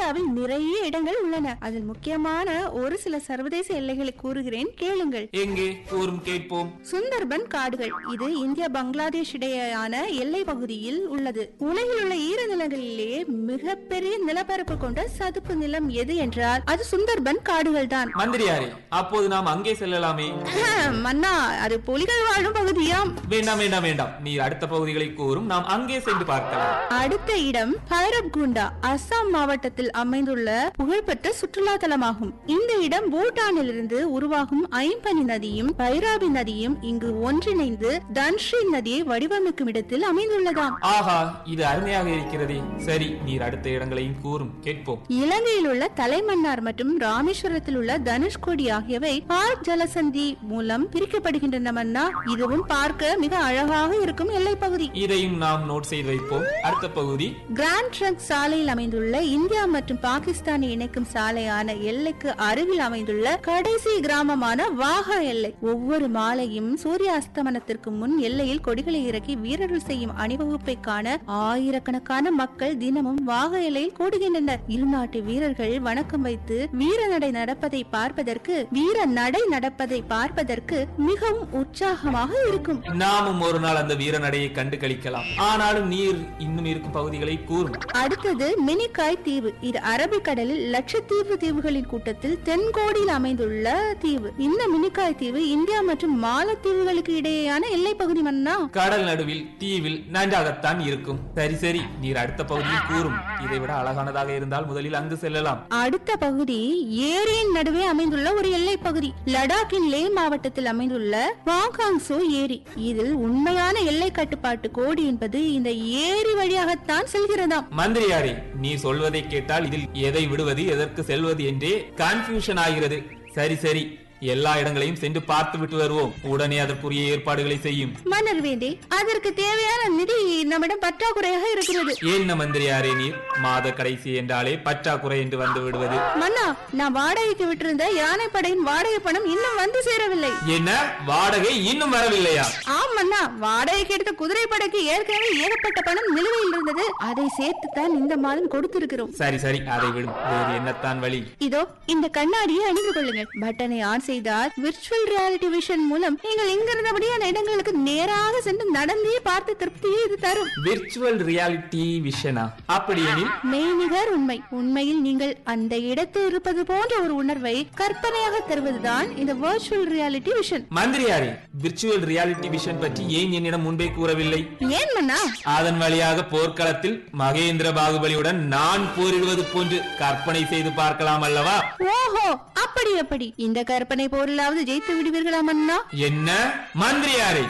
இந்தியாவில் நிறைய இடங்கள் உள்ளன அதில் முக்கியமான ஒரு சில சர்வதேச எல்லைகளை கூறுகிறேன் கேளுங்கள் எங்கே கூறும் கேட்போம் சுந்தர்பன் காடுகள் இது இந்தியா பங்களாதேஷ் இடையேயான எல்லை பகுதியில் உள்ளது உலகில் உள்ள ஈரநிலங்களிலேயே மிகப்பெரிய நிலப்பரப்பு கொண்ட சதுப்பு நிலம் எது என்றால் அது சுந்தர்பன் காடுகள் தான் மந்திரியாரே அப்போது நாம் அங்கே செல்லலாமே மன்னா அது புலிகள் வாழும் பகுதியாம் வேண்டாம் வேண்டாம் வேண்டாம் நீர் அடுத்த பகுதிகளை கூறும் நாம் அங்கே சென்று பார்க்கலாம் அடுத்த இடம் பைரப்குண்டா அஸ்ஸாம் மாவட்டத்தில் அமைந்துள்ள புகழ்பெற்ற சுற்றுலா தலமாகும் இந்த இடம் பூட்டானிலிருந்து உருவாகும் ஐம்பனி நதியும் பைராபி நதியும் இங்கு ஒன்றிணைந்து தன்ஸ்ரீ நதியை வடிவமைக்கும் இடத்தில் அமைந்துள்ளதாம் ஆஹா இது அருமையாக இருக்கிறதே சரி நீர் அடுத்த இடங்களையும் கூறும் கேட்போம் இலங்கையில் உள்ள தலைமன்னார் மற்றும் ராமேஸ்வரத்தில் உள்ள தனுஷ்கோடி ஆகியவை பார்க் ஜலசந்தி மூலம் பிரிக்கப்படுகின்றன மன்னா இதுவும் பார்க்க மிக அழகாக இருக்கும் எல்லைப் பகுதி இதையும் நாம் நோட் செய்து வைப்போம் அடுத்த பகுதி கிராண்ட் ட்ரங்க் சாலையில் அமைந்துள்ள இந்தியா மற்றும் பாகிஸ்தானை இணைக்கும் சாலையான எல்லைக்கு அருகில் அமைந்துள்ள கடைசி கிராமமான வாகா எல்லை ஒவ்வொரு மாலையும் சூரிய அஸ்தமனத்திற்கு முன் எல்லையில் கொடிகளை இறக்கி வீரர்கள் செய்யும் அணிவகுப்பை காண ஆயிரக்கணக்கான மக்கள் தினமும் வாகா எல்லையில் கூடுகின்றனர் இருநாட்டு வீரர்கள் வணக்கம் வைத்து வீர நடை நடப்பதை பார்ப்பதற்கு வீர நடை நடப்பதை பார்ப்பதற்கு மிகவும் உற்சாகமாக இருக்கும் நாமும் ஒரு நாள் அந்த வீர நடையை கண்டு கழிக்கலாம் ஆனாலும் நீர் இன்னும் இருக்கும் பகுதிகளை கூறும் அடுத்தது மினிகாய் தீவு இது அரபிக்கடலில் லட்சத்தீவு தீவுகளின் கூட்டத்தில் தென்கோடியில் அமைந்துள்ள தீவு இந்த மினிகாய் தீவு இந்தியா மற்றும் மாலத்தீவுகளுக்கு இடையேயான எல்லை பகுதி மன்னா கடல் நடுவில் தீவில் நன்றாகத்தான் இருக்கும் சரி சரி நீர் அடுத்த பகுதியில் கூறும் இதை விட அழகானதாக இருந்தால் முதலில் அங்கு செல்லலாம் அடுத்த பகுதி ஏரியின் நடுவே அமைந்துள்ள ஒரு எல்லை பகுதி லடாக்கின் லே மாவட்டத்தில் அமைந்துள்ள வாங்காங்சோ ஏரி இதில் உண்மையான எல்லை கட்டுப்பாட்டு கோடு என்பது இந்த ஏரி வழியாகத்தான் செல்கிறதாம் மந்திரியாரே நீ சொல்வதை கேட்டால் இதில் எதை விடுவது எதற்கு செல்வது என்றே கன்ஃபியூஷன் ஆகிறது சரி சரி எல்லா இடங்களையும் சென்று பார்த்து விட்டு வருவோம் உடனே அதற்குரிய ஏற்பாடுகளை செய்யும் மன்னர் வேண்டே அதற்கு தேவையான நிதி நம்மிடம் பற்றாக்குறையாக இருக்கிறது என்ன மந்திரியாரே நீர் மாத கடைசி என்றாலே பற்றாக்குறை என்று வந்து விடுவது மன்னா நான் வாடகைக்கு விட்டிருந்த யானைப்படையின் வாடகை பணம் இன்னும் வந்து சேரவில்லை என்ன வாடகை இன்னும் வரவில்லையா ஆம் மன்னா வாடகைக்கு எடுத்த குதிரைப்படைக்கு ஏற்கனவே ஏகப்பட்ட பணம் நிலுவையில் இருந்தது அதை சேர்த்துத்தான் இந்த மாதம் கொடுத்திருக்கிறோம் சரி சரி அதை விடும் வேறு என்னத்தான் வழி இதோ இந்த கண்ணாடியை அணிந்து கொள்ளுங்கள் பட்டனை ஆன் செய்தால் விர்ச்சுவல் ரியாலிட்டி விஷன் மூலம் நீங்கள் இங்கிருந்தபடியே அந்த இடங்களுக்கு நேராக சென்று நடந்தே பார்த்த திருப்தியை இது தரும் விர்ச்சுவல் ரியாலிட்டி விஷனா அப்படியெனில் மெய்நிகர் உண்மை உண்மையில் நீங்கள் அந்த இடத்தில் இருப்பது போன்ற ஒரு உணர்வை கற்பனையாக தருவதுதான் இந்த வர்ச்சுவல் ரியாலிட்டி விஷன் மந்திரியாரே விர்ச்சுவல் ரியாலிட்டி விஷன் பற்றி ஏன் என்னிடம் முன்பே கூறவில்லை ஏன் மன்னா அதன் வழியாக போர்க்களத்தில் மகேந்திர பாகுபலியுடன் நான் போரிடுவது போன்று கற்பனை செய்து பார்க்கலாம் அல்லவா ஓஹோ அப்படி அப்படி இந்த கற்பனை போரிலாவது ஜெயித்து விடுவீர்களா மன்னா என்ன மந்திரியாரே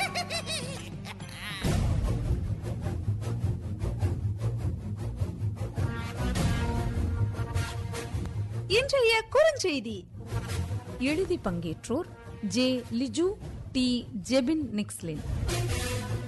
இன்றைய குறுஞ்செய்தி எழுதி பங்கேற்றோர் ஜே லிஜு டி ஜெபின் நிக்ஸ்லின்